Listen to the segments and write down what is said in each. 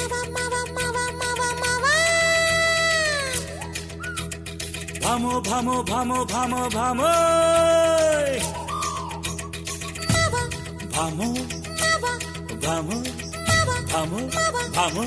భామో భామో భామో భామో భామో భామో భామో భామో భామో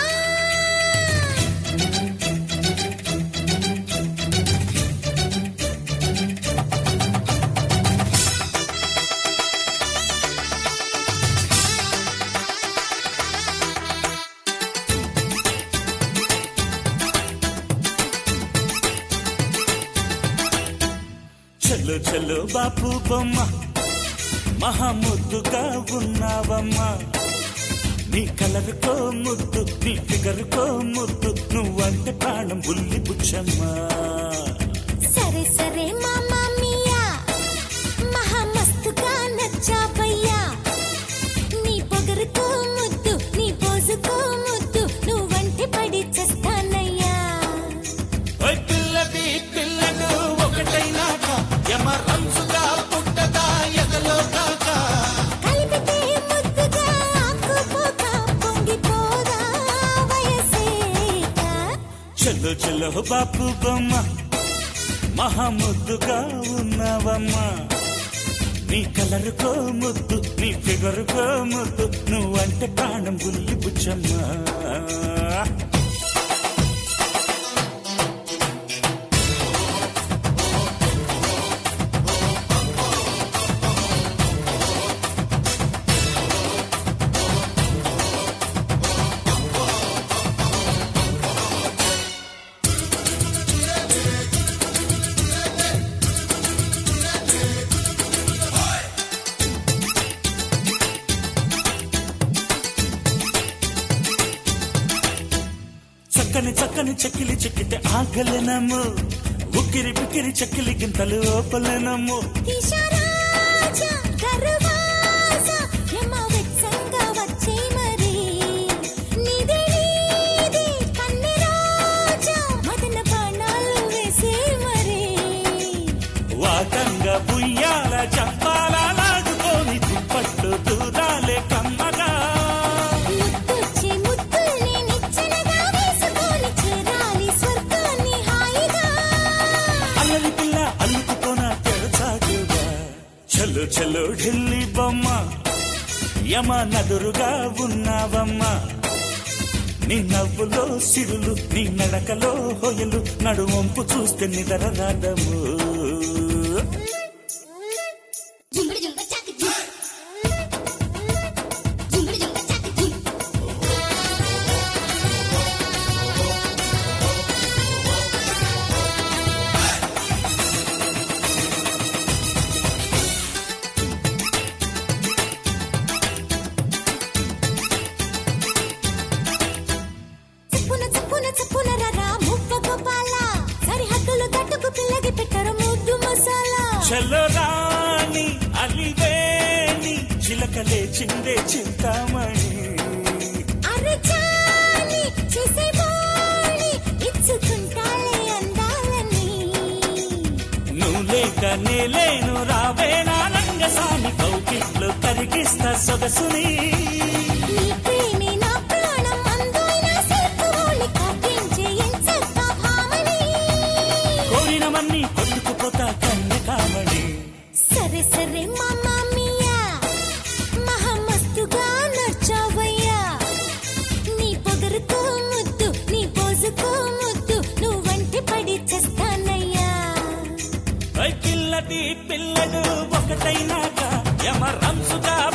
చలో చలో బాపు బొమ్మ మహాముద్దుగా ఉన్నావమ్మా నీ కలరుకో ముద్దు నీ ఫిగరుకో ముద్దు నువ్వంటే ప్రాణం బుల్లి బుచ్చమ్మా సరే సరే మామా మియా మహా మస్తుగా నచ్చావయ్యా నీ పొగరుకో ముద్దు నీ పోజుకో ముద్దు నువ్వంటి పడి చేస్తానయ్యా ఓయ్ పిల్లది పిల్లడు ఒకటైనాక యమ రంసుగా పుట్టదా ఎదలో కాక కలిపితే ముద్దుగా ఆకుపోక పొంగిపోదా వయసేక చలో చలో బాపు బొమ్మ మహాముద్దుగా ఉన్నావమ్మా నీ కలరుకో ముద్దు నీ ఫిగరుకో ముద్దు నువ్వంటే ప్రాణం బుల్లి బుచ్చమ్మా చక్కని చక్కని చెక్కిలి చెక్కితే ఆగలేనమ్ము ఉక్కిరి పిక్కిరి చెక్కిలి గింతలు ఓపలేనమ్ము దిశరాజా దర్వాజా యమ వెచ్చంగా వచ్చే మరి నిదే నీదే కన్నె రాజా మదన బాణాలు వేసే మరి వాటంగా బుయ్యాల చంపాల లాగుకొని దుప్పట్లు దూరాలే కమ్మగా ముద్దొచ్చి ముద్దుల్ని నిచ్చెనగా వేసుకొని చేరాలి స్వర్గాన్ని హాయిగా అల్లరి పిల్ల అల్లుకుపోన తెరచాగుగా చలో చలో ఢిల్లీ బొమ్మ యమ నదురుగా ఉన్నావమ్మా నీ నవ్వులో సిరులు నీ నడకలో హొయలు నడువంపు చూస్తే నిదర రాదము జుంబడి జుంబ చాకి జుం జుంబడి జుంబ చాకి జుం చప్పున చప్పున చప్పున రరా ముప్ప గోపాల సరిహద్దులు తట్టుకు పిల్లకి పెట్టరు ముద్దు మసాలా చలో రాణి అలివేణి చిలకలే చిందే చింతామణి అరచాలి చేసే వాణి ఇచ్చుకుంటాలే అందాలని నువ్వు లేక నేలేను రావేనా రంగసాని కౌకిట్లో కరిగిస్తా సొగసుని నీ ప్రేమే నా ప్రాణం అందోయిన సిక్కువోలి కవ్వించే ఎంచక్క భామని కోరినవన్నీ కొట్టుకుపోతా కన్య కామణి సరే సరే మామా మియా మహమస్తుగా నచ్చావయ్యా నీ పొగరుకో ముద్దు నీ పోజుకో ముద్దు నువ్వంటి పడి చేస్తానయ్యా ఐ పిల్లది పిల్లడు ఒకటైనాక యమ రంసుగా